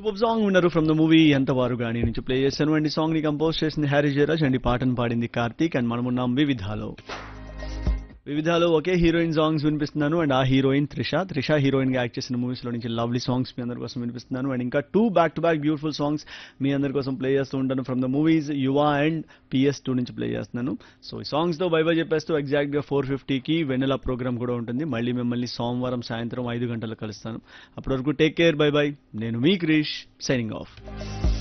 super song ఉన్నారు from the movie ఎంత వారు గాని నుంచి ప్లే చేశాను అండ్ ఈ సాంగ్ ని కంపోజ్ చేసింది హ్యారీ జయరాజ్ అండ్ ఈ పాటను పాడింది కార్తీక్ అండ్ మనమున్నాం వివిధాలో వివిధాలో ఒకే హీరోయిన్ సాంగ్స్ వినిపిస్తున్నాను అండ్ ఆ హీరోయిన్ త్రిష త్రిష హీరోయిన్ గా యాక్ట్ చేసిన మూవీస్ లో నుంచి లవ్లీ సాంగ్స్ మీ అందరి కోసం వినిపిస్తున్నాను అండ్ ఇంకా two back to back beautiful songs మీ అందరి కోసం ప్లే చేస్తూ ఉంటాను from the movies Yuva and PS two నుంచి ప్లే చేస్తున్నాను సో ఈ సాంగ్స్ తో బై బై చెప్పేస్తూ ఎగ్జాక్ట్ గా ఫోర్ ఫిఫ్టీకి వెన్నెల ప్రోగ్రామ్ కూడా ఉంటుంది మళ్ళీ మిమ్మల్ని సోమవారం సాయంత్రం ఐదు గంటలకు కలుస్తాను అప్పటి వరకు టేక్ కేర్ బై బై నేను మీ క్రిష్ సైనింగ్ ఆఫ్